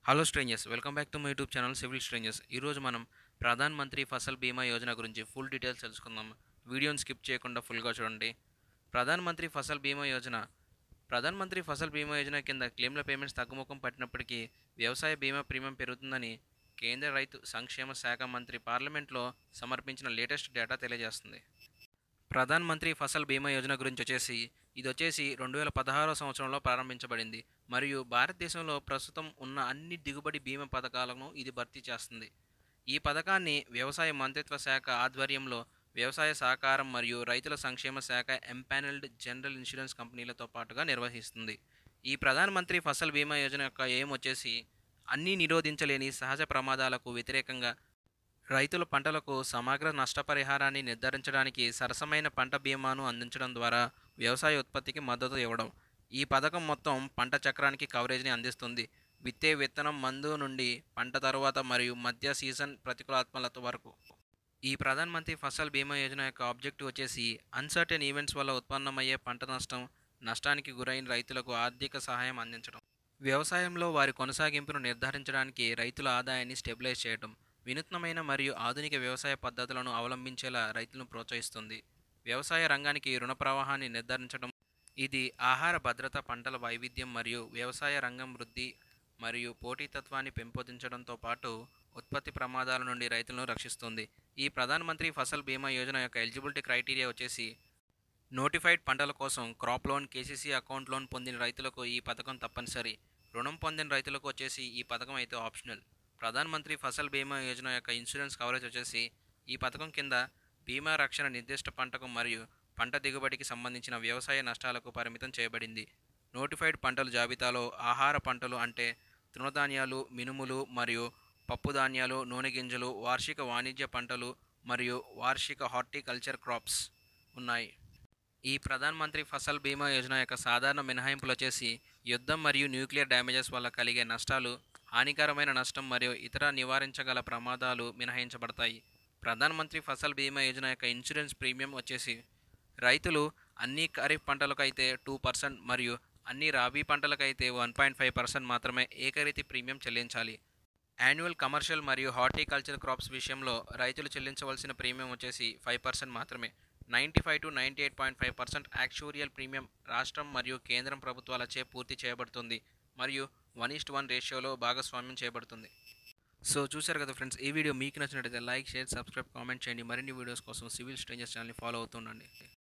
hello strangers welcome back to my YouTube channel civil strangers ఈరోజు మనం ప్రధాన్ మంత్రి ఫసల్ బీమా యోజన గురించి ఫుల్ డీటెయిల్స్ తెలుసుకుందాం వీడియోని స్కిప్ చేయకుండా ఫుల్గా చూడండి ప్రధాన్ మంత్రి ఫసల్ బీమా యోజన ప్రధాన్ మంత్రి ఫసల్ బీమా యోజన కింద క్లెయిమ్ల పేమెంట్స్ తగ్గుముఖం పట్టినప్పటికీ వ్యవసాయ బీమా ప్రీమియం పెరుగుతుందని కేంద్ర రైతు సంక్షేమ శాఖ మంత్రి పార్లమెంట్లో సమర్పించిన లేటెస్ట్ డేటా తెలియజేస్తుంది ప్రధాన్ మంత్రి ఫసల్ బీమా యోజన గురించి వచ్చేసి ఇది వచ్చేసి రెండు వేల పదహారో సంవత్సరంలో ప్రారంభించబడింది మరియు భారతదేశంలో ప్రస్తుతం ఉన్న అన్ని దిగుబడి బీమా పథకాలను ఇది భర్తీ చేస్తుంది ఈ పథకాన్ని వ్యవసాయ మంత్రిత్వ శాఖ ఆధ్వర్యంలో వ్యవసాయ సహకారం మరియు రైతుల సంక్షేమ శాఖ ఎంపానల్డ్ జనరల్ ఇన్సూరెన్స్ కంపెనీలతో పాటుగా నిర్వహిస్తుంది ఈ ప్రధాన మంత్రి ఫసల్ బీమా యోజన యొక్క ఏం వచ్చేసి అన్నీ నిరోధించలేని సహజ ప్రమాదాలకు వ్యతిరేకంగా రైతుల పంటలకు సమగ్ర నష్టపరిహారాన్ని నిర్ధారించడానికి సరసమైన పంట బీమాను అందించడం ద్వారా వ్యవసాయ ఉత్పత్తికి మద్దతు ఇవ్వడం ఈ పథకం మొత్తం పంట చక్రానికి కవరేజ్ని అందిస్తుంది విత్తే విత్తనం మందు నుండి పంట తరువాత మరియు మధ్య సీజన్ ప్రతికూలాత్మలత వరకు ఈ ప్రధాన్ మంత్రి ఫసల్ బీమా యోజన యొక్క ఆబ్జెక్టివ్ వచ్చేసి అన్సర్టెన్ ఈవెంట్స్ వల్ల ఉత్పన్నమయ్యే పంట నష్టం నష్టానికి గురైన రైతులకు ఆర్థిక సహాయం అందించడం వ్యవసాయంలో వారి కొనసాగింపును నిర్ధారించడానికి రైతుల ఆదాయాన్ని స్టెబిలైజ్ చేయడం వినూత్నమైన మరియు ఆధునిక వ్యవసాయ పద్ధతులను అవలంబించేలా రైతులను ప్రోత్సహిస్తుంది వ్యవసాయ రంగానికి రుణ ప్రవాహాన్ని నిర్ధారించడం ఇది ఆహార భద్రత పంటల వైవిధ్యం మరియు వ్యవసాయ రంగం వృద్ధి మరియు పోటీతత్వాన్ని పెంపొందించడంతో పాటు ఉత్పత్తి ప్రమాదాల నుండి రైతులను రక్షిస్తుంది ఈ ప్రధాన మంత్రి ఫసల్ బీమా యోజన యొక్క ఎలిజిబిలిటీ క్రైటీరియా వచ్చేసి నోటిఫైడ్ పంటల కోసం crop loan KCC account loan పొందిన రైతులకు ఈ పథకం తప్పనిసరి రుణం పొందిన రైతులకు వచ్చేసి ఈ పథకం అయితే ఆప్షనల్ ప్రధాన మంత్రి ఫసల్ బీమా యోజన యొక్క ఇన్సూరెన్స్ కవరేజ్ వచ్చేసి ఈ పథకం కింద బీమా రక్షణ నిర్దిష్ట పంటకు మరియు పంట దిగుబడికి సంబంధించిన వ్యవసాయ నష్టాలకు పరిమితం చేయబడింది నోటిఫైడ్ పంటల జాబితాలో ఆహార పంటలు అంటే తృణధాన్యాలు మినుములు మరియు పప్పు ధాన్యాలు నూనె గింజలు వార్షిక వాణిజ్య పంటలు మరియు వార్షిక హార్టికల్చర్ క్రాప్స్ ఉన్నాయి ఈ ప్రధాన్ మంత్రి ఫసల్ బీమా యోజన యొక్క సాధారణ మినహాయింపులు వచ్చేసి యుద్ధం మరియు న్యూక్లియర్ డ్యామేజెస్ వల్ల కలిగే నష్టాలు హానికరమైన నష్టం మరియు ఇతర నివారించగల ప్రమాదాలు మినహాయించబడతాయి ప్రధాన మంత్రి ఫసల్ బీమా యోజన యొక్క ఇన్సూరెన్స్ ప్రీమియం వచ్చేసి రైతులు అన్ని ఖరీఫ్ పంటలకైతే టూ పర్సెంట్ మరియు అన్ని రాబీ పంటలకైతే వన్ పాయింట్ ఫైవ్ పర్సెంట్ మాత్రమే ఏకరీతి ప్రీమియం చెల్లించాలి యాన్యువల్ కమర్షియల్ మరియు హార్టికల్చర్ క్రాప్స్ విషయంలో రైతులు చెల్లించవలసిన ప్రీమియం వచ్చేసి ఫైవ్ పర్సెంట్ మాత్రమే ninety five to ninety eight point five percent actuarial premium రాష్ట్రం మరియు కేంద్రం ప్రభుత్వాలచే పూర్తి చేయబడుతుంది మరియు వన్ ఈస్ట్ వన్ రేషియోలో భాగస్వామ్యం చేయబడుతుంది సో చూశారు కదా ఫ్రెండ్స్ ఈ వీడియో మీకు నచ్చినట్లయితే లైక్ షేర్ సబ్స్క్రైబ్ కామెంట్ చేయండి మరిన్ని వీడియోస్ కోసం సివిల్ స్ట్రేంజర్స్ ఛానల్ని ఫాలో అవుతుండండి